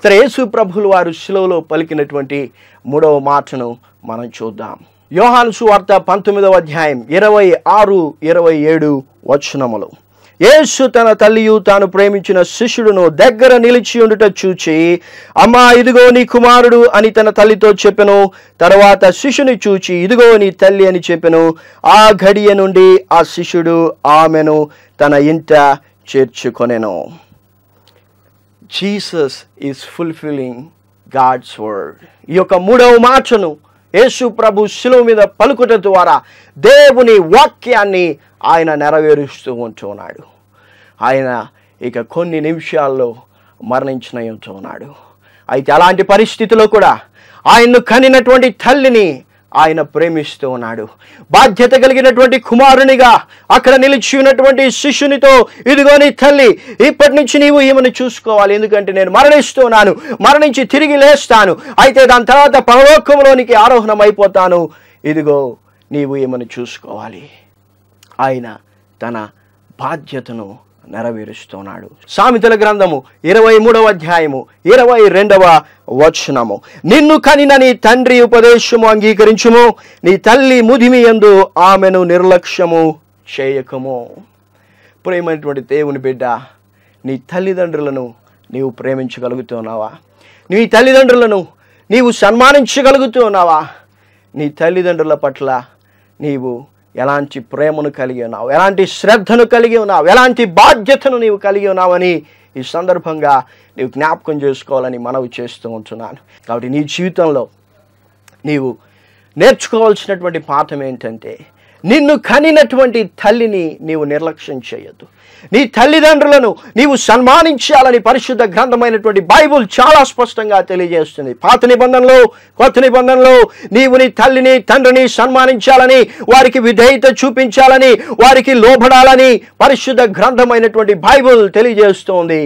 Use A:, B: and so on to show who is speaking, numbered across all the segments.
A: సరే యేసు ప్రభులు వారు శిలువలో పలికినటువంటి మూడవ మాటను మనం చూద్దాం యోహాను సువార్త పంతొమ్మిదవ అధ్యాయం ఇరవై ఆరు ఇరవై ఏడు వచనములు యేసు తన తల్లియు తాను ప్రేమించిన శిష్యుడును దగ్గర నిలిచి ఉండుట చూచి అమ్మా ఇదిగో నీ కుమారుడు అని తన తల్లితో చెప్పెను తర్వాత శిష్యుని చూచి ఇదిగో నీ తల్లి అని చెప్పెను ఆ ఘడియ నుండి ఆ శిష్యుడు ఆమెను తన ఇంట చేర్చుకొనెను Jesus is fulfilling God's word ఈ యొక్క మూడవ మాటను యేసు ప్రభు శిలువ మీద పలుకుట ద్వారా దేవుని వాక్యాన్ని ఆయన నెరవేరుస్తూ ఉంటున్నాడు ఆయన ఇక కొన్ని నిమిషాల్లో మరణించిన ఉంటున్నాడు అయితే అలాంటి పరిస్థితిలో కూడా ఆయన్ను కనినటువంటి తల్లిని ఆయన ప్రేమిస్తూ ఉన్నాడు బాధ్యత కలిగినటువంటి కుమారునిగా అక్కడ నిలిచి ఉన్నటువంటి శిష్యునితో ఇదిగో నీ తల్లి ఇప్పటి నుంచి నీవు ఈమెను చూసుకోవాలి ఎందుకంటే నేను మరణిస్తున్నాను మరణించి తిరిగి లేస్తాను అయితే దాని తర్వాత పరలోకంలోనికి ఆరోహణం అయిపోతాను ఇదిగో నీవు ఈమెను చూసుకోవాలి ఆయన తన బాధ్యతను నెరవేరుస్తున్నాడు సామెతల గ్రంథము ఇరవై మూడవ అధ్యాయము ఇరవై రెండవ వచనము నిన్ను కనిన నీ తండ్రి ఉపదేశము అంగీకరించుము నీ తల్లి ముదిమి యందు ఆమెను నిర్లక్ష్యము చేయకము ప్రేమైనటువంటి దేవుని బిడ్డ నీ తల్లిదండ్రులను నీవు ప్రేమించగలుగుతున్నావా నీ తల్లిదండ్రులను నీవు సన్మానించగలుగుతున్నావా నీ తల్లిదండ్రుల పట్ల నీవు ఎలాంటి ప్రేమను కలిగి ఉన్నావు ఎలాంటి శ్రద్ధను కలిగి ఉన్నావు ఎలాంటి బాధ్యతను నీవు కలిగి ఉన్నావని ఈ సందర్భంగా నీవు జ్ఞాపకం చేసుకోవాలని మనవి చేస్తూ ఉంటున్నాను కాబట్టి నీ జీవితంలో నీవు నేర్చుకోవాల్సినటువంటి పాఠం ఏంటంటే నిన్ను కనినటువంటి తల్లిని నీవు నిర్లక్ష్యం చేయొద్దు నీ తల్లిదండ్రులను నీవు సన్మానించాలని పరిశుద్ధ గ్రంథమైనటువంటి బైబుల్ చాలా స్పష్టంగా తెలియజేస్తుంది పాత నిబంధనలో కొత్త నిబంధనలో నీవు నీ తల్లిని తండ్రిని సన్మానించాలని వారికి విధేయత చూపించాలని వారికి లోబడాలని పరిశుద్ధ గ్రంథమైనటువంటి బైబుల్ తెలియజేస్తోంది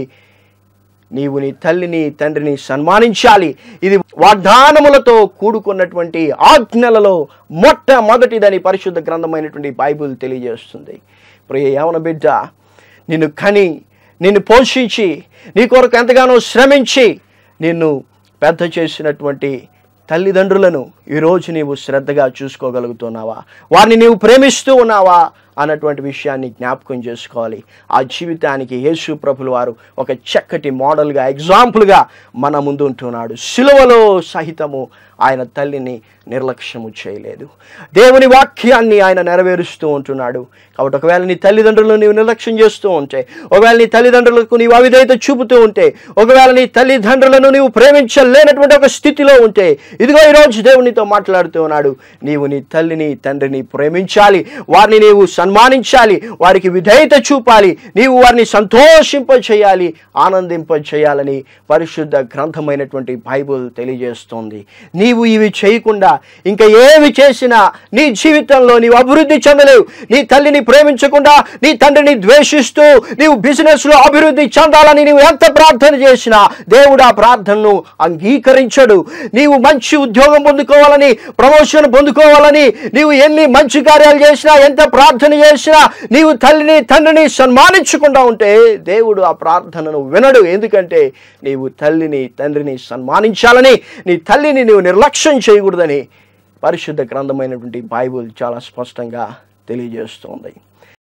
A: నీవు నీ తల్లిని తండ్రిని సన్మానించాలి ఇది వాగ్దానములతో కూడుకున్నటువంటి ఆజ్ఞలలో మొట్టమొదటిదని పరిశుద్ధ గ్రంథమైనటువంటి బైబిల్ తెలియజేస్తుంది ప్రియ యవన బిడ్డ నిన్ను కని నిన్ను పోషించి నీ కొరకు ఎంతగానో శ్రమించి నిన్ను పెద్ద చేసినటువంటి తల్లిదండ్రులను ఈరోజు నీవు శ్రద్ధగా చూసుకోగలుగుతున్నావా వారిని నీవు ప్రేమిస్తూ ఉన్నావా అన్నటువంటి విషయాన్ని జ్ఞాపకం చేసుకోవాలి ఆ జీవితానికి యేసు ప్రభులు వారు ఒక చక్కటి మోడల్గా ఎగ్జాంపుల్గా మన ముందు ఉంటున్నాడు సిలువలో సహితము ఆయన తల్లిని నిర్లక్ష్యము చేయలేదు దేవుని వాక్యాన్ని ఆయన నెరవేరుస్తూ ఉంటున్నాడు కాబట్టి ఒకవేళ నీ తల్లిదండ్రులను నీవు నిర్లక్ష్యం చేస్తూ ఉంటే ఒకవేళ నీ తల్లిదండ్రులకు నీవు అవిధేయత చూపుతూ ఉంటే ఒకవేళ నీ తల్లిదండ్రులను నీవు ప్రేమించలేనటువంటి ఒక స్థితిలో ఉంటే ఇదిగో ఈరోజు దేవునితో మాట్లాడుతూ ఉన్నాడు నీవు నీ తల్లిని తండ్రిని ప్రేమించాలి వారిని నీవు సన్మానించాలి వారికి విధేయత చూపాలి నీవు వారిని సంతోషింప చేయాలి ఆనందింప చేయాలని పరిశుద్ధ గ్రంథమైనటువంటి బైబుల్ తెలియజేస్తోంది నీవు ఇవి చేయకుండా ఇంకా ఏవి చేసినా నీ జీవితంలో నీవు అభివృద్ధి చెందలేవు నీ తల్లిని ప్రేమించకుండా నీ తండ్రిని ద్వేషిస్తూ నీవు బిజినెస్లో అభివృద్ధి చెందాలని నీవు ఎంత ప్రార్థన చేసినా దేవుడు ఆ ప్రార్థనను అంగీకరించడు నీవు మంచి ఉద్యోగం పొందుకోవాలని ప్రమోషన్ పొందుకోవాలని నీవు ఎన్ని మంచి కార్యాలు చేసినా ఎంత ప్రార్థన చేసినా నీవు తల్లిని తండ్రిని సన్మానించకుండా ఉంటే దేవుడు ఆ ప్రార్థనను వినడు ఎందుకంటే నీవు తల్లిని తండ్రిని సన్మానించాలని నీ తల్లిని నీవు నిర్లక్ష్యం చేయకూడదని పరిశుద్ధ గ్రంథమైనటువంటి బైబుల్ చాలా స్పష్టంగా తెలియజేస్తోంది